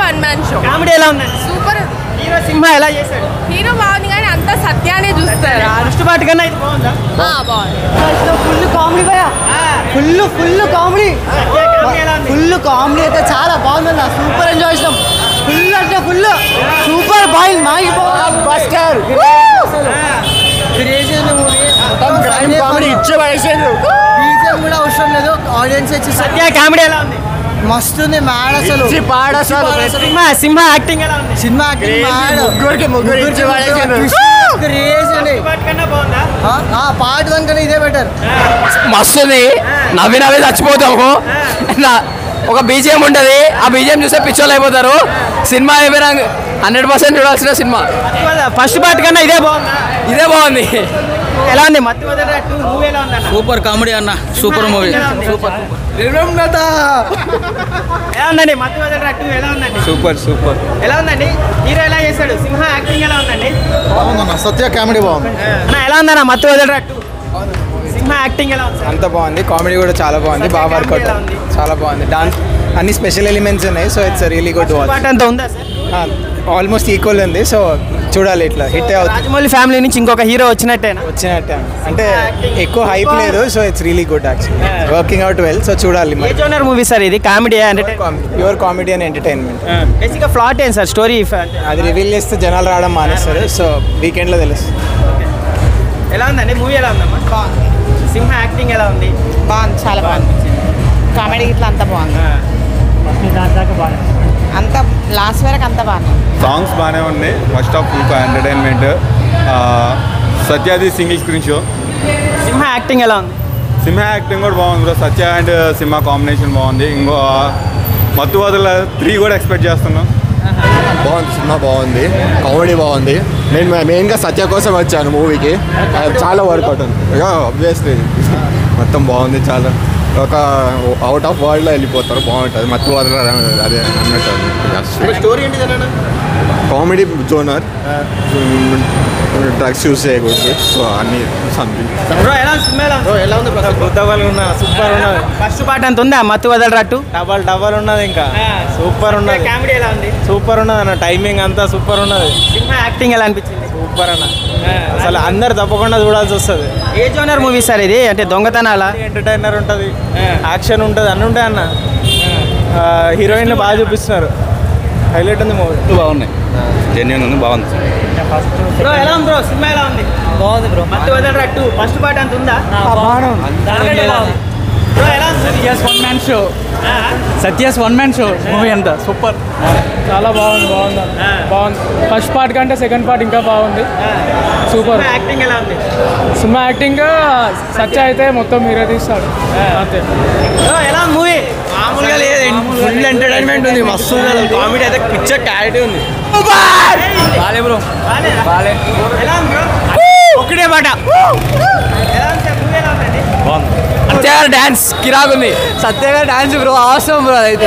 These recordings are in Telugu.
వన్ మ్యాన్ షో కామెడీ ఎలా ఉందండి సూపర్ హీరో సింహ ఎలా చేశాడు హీరో బాగుంది కానీ అంతా సత్యానే చూస్తారు దృష్టి పాటు కన్నా ఇది బాగుందా ఆ, బాగుంది ఫుల్ కామెడీ భయ ఫుల్ ఫుల్ కామెడీ కామెడీ ఎలా ఉంది ఫుల్ కామెడీ అయితే చాలా బాగుంది సూపర్ ఎంజాయ్ చేసినాం ఫుల్ అంటే ఫుల్ సూపర్ బాయ్ మాగిపో బస్టర్ కామెడీ ఇచ్చే బీజం కూడా అవసరం లేదు ఆడియన్స్ ఇచ్చి సత్య కామెడీ ఎలా ఉంది మస్తుంది మ్యాడ్ అసలు సింహ సింహ యాక్టింగ్ ఎలా ఉంది సినిమా ముగ్గురికి ముగ్గురికి క్రేజ్ అండి పాటు కన్నా బాగుందా పార్ట్ వన్ కన్నా ఇదే బెటర్ మస్తుంది నవ్వి నవ్వి చచ్చిపోతాము నా- ఒక బీజిఎం ఉంటుంది ఆ బీజిఎం చూస్తే పిచ్చోళ్ళు అయిపోతారు సినిమా అయిపోయినా హండ్రెడ్ పర్సెంట్ చూడాల్సిన సినిమా ఫస్ట్ పార్ట్ కన్నా ఇదే బాగుందా ఇదే బాగుంది ఎలా ఉంది మత్తు వదల టూ మూవీ ఎలా ఉంది అన్న సూపర్ కామెడీ అన్న సూపర్ మూవీ సూపర్ ఎలా ఉందండి మత్తు వదల టూ ఎలా ఉందండి సూపర్ సూపర్ ఎలా ఉందండి హీరో ఎలా చేశాడు సింహ యాక్టింగ్ ఎలా ఉందండి బాగుందన్న సత్య కామెడీ బాగుంది అన్న ఎలా ఉందన్న మత్తు వదల టూ సింహ యాక్టింగ్ ఎలా ఉంది అంత బాగుంది కామెడీ కూడా చాలా బాగుంది సత్య బాగా comedy వర్కౌట్ ఎలా ఉంది? చాలా బాగుంది డాన్స్ అన్ని స్పెషల్ ఎలిమెంట్స్ ఉన్నాయి so it's really good watch part అంతా ఉందా సార్ ఆల్మోస్ట్ ఈక్వల్ ఉంది సో చూడాలి ఇట్లా హిట్ అవుతుంది రాజమౌళి ఫ్యామిలీ నుంచి ఇంకొక హీరో వచ్చినట్టేనా వచ్చినట్టే అంటే ఎక్కువ హైప్ లేదు so it's really good actually working out well so చూడాలి ఏ మరి జోనర్ మూవీ సార్ ఇది కామెడీ అంటే ప్యూర్ కామెడీ అండ్ ఎంటర్టైన్మెంట్ బేసిక్గా ఫ్లాట్ ఏం సార్ స్టోరీ అది రివీల్ చేస్తే జనాలు రావడం మానేస్తారు సో వీకెండ్లో తెలుస్తుంది ఎలా ఉందండి మూవీ ఎలా ఉందమ్మా బాగుంది సింహ యాక్టింగ్ ఎలా ఉంది బాగుంది చాలా బాగుంది కామెడీ ఇట్లా అంత బాగుంది అంత లాస్ట్ వరకు అంత బాగుంది సాంగ్స్ బాగానే ఉన్నాయి ఫస్ట్ ఆఫ్ ఫుల్ ఎంటర్టైన్మెంట్ సత్యాది single screen show Simha acting ఎలా ఉంది సింహ యాక్టింగ్ కూడా బాగుంది bro Satya and Simha combination బాగుంది ఇంకో మత్తు వదల త్రీ కూడా ఎక్స్పెక్ట్ చేస్తున్నాం బాగుంది సినిమా బాగుంది కామెడీ బాగుంది నేను మెయిన్గా సత్య కోసం వచ్చాను మూవీకి చాలా వర్కౌట్ ఉంది ఇక అబ్వియస్లీ మొత్తం బాగుంది చాలా ఒక అవుట్ ఆఫ్ వరల్డ్లో వెళ్ళిపోతారు బాగుంటుంది మత్తు వదల అదే అన్నట్టు స్టోరీ ఏంటి కామెడీ జోనర్ డ్రగ్స్ యూస్ చేయకూడదు సో అన్ని సంథింగ్ బ్రో ఎలా ఉంది సినిమా ఎలా ఉంది ఎలా ఉంది కొత్తగా ఉన్నా సూపర్ ఉన్నది ఫస్ట్ పార్ట్ అంత ఉందా మత్తు వదల రట్టు డబల్ డబల్ ఉన్నది ఇంకా సూపర్ ఉన్నది కామెడీ ఎలా ఉంది సూపర్ ఉన్నది అన్న టైమింగ్ అంతా సూపర్ ఉన్నది సింహ యాక్టింగ్ ఎలా అనిపించింది సూపర్ అన్న అసలు అందరు తప్పకుండా చూడాల్సి వస్తుంది ఏ జోనర్ మూవీ సార్ ఇది అంటే దొంగతనాల ఎంటర్టైనర్ ఉంటుంది యాక్షన్ ఉంటుంది అన్నీ ఉంటాయి అన్న హీరోయిన్ బాగా చూపిస్తున్నారు హైలైట్ ఉంది మూవీ బాగున్నాయి జెన్యున్ ఉంది బాగుంది బ్రో ఎలా ఉంది బ్రో సినిమా ఎలా ఉంది బాగుంది బ్రో మత్తు వదల రట్టు ఫస్ట్ పార్ట్ అంత ఉందా బాగుంది బ్రో ఎలా ఉంది Satya's one man show Satya's one man show movie అంతా సూపర్ చాలా బాగుంది బాగుంది బాగుంది ఫస్ట్ పార్ట్ కంటే సెకండ్ పార్ట్ ఇంకా బాగుంది సూపర్ యాక్టింగ్ ఎలా ఉంది సినిమా యాక్టింగ్ సత్య అయితే మొత్తం మీరే తీస్తాడు అంతే బ్రో ఎలా ఉంది మూవీ మామూలుగా లేదు ఫుల్ ఎంటర్టైన్మెంట్ ఉంది మస్తు కామెడీ అయితే పిక్చర్ క్లారిటీ ఉంది బాలే బ్రో బాలే ఎలా ఉంది బ్రో ఒక్కటే మాట ఎలా ఉంది సార్ మూవీ ఎలా ఉందండి సత్య గారి డాన్స్ కిరాకుంది సత్య గారి డాన్స్ బ్రో అవసరం బ్రో అదైతే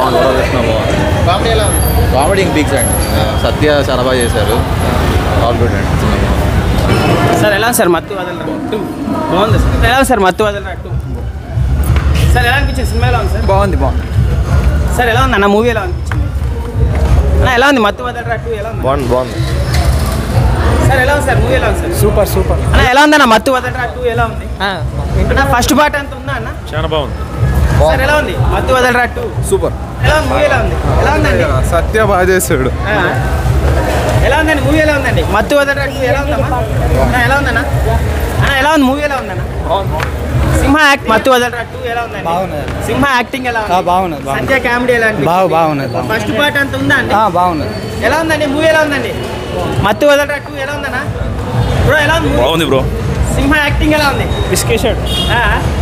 కామెడీ పీక్స్ అండి సత్య చాలా బాగా చేశారు ఆల్ గుడ్ అండి సార్ ఎలా ఉంది సార్ మత్తు వదలరా టూ బాగుంది సార్ ఎలా ఉంది సార్ మత్తు వదలరా టూ సార్ ఎలా అనిపించింది సినిమా ఎలా ఉంది సార్ బాగుంది బాగుంది సార్ ఎలా ఉంది అన్న మూవీ ఎలా అనిపించింది అన్న ఎలా ఉంది మత్తు వదలరా టూ ఎలా ఉంది బాగుంది బాగుంది సార్ ఎలా ఉంది సార్ మూవీ ఎలా ఉంది సార్ సూపర్ సూపర్ అన్న ఎలా ఉంది అన్న మత్తు వదలరా టూ ఎలా ఉంది అన్న ఫస్ట్ పార్ట్ అంత ఉందా అన్న చాలా బాగుంది సార్ ఎలా ఉంది మత్తు వదలరా టూ సూపర్ ఎలా ఉంది మూవీ ఎలా ఉంది ఎలా ఉందండి సత్య బాగా చేశాడు ఆ. ఎలా ఉందండి మూవీ ఎలా ఉందండి మత్తు వదలరా టూ ఎలా ఉందమ్మా అన్న, ఎలా ఉందన్న అన్న ఎలా ఉంది మూవీ ఎలా ఉందన్న సింహ యాక్ట్ మత్తు వదలరా టూ ఎలా ఉందండి బాగున్నది. సింహ యాక్టింగ్ ఎలా ఉంది బాగున్నది సంధ్య కామెడీ ఎలా అనిపించింది? బాగు బాగున్నది బాగున్నది ఫస్ట్ పార్ట్ అంత ఉందా అండి బాగున్నది ఎలా ఉందండి మూవీ ఎలా ఉందండి మత్తు వదలరా టూ ఎలా ఉందన్నా బ్రో ఎలా ఉంది movie? బాగుంది బ్రో సింహ యాక్టింగ్ ఎలా ఉంది బిస్కెట్ ఆ?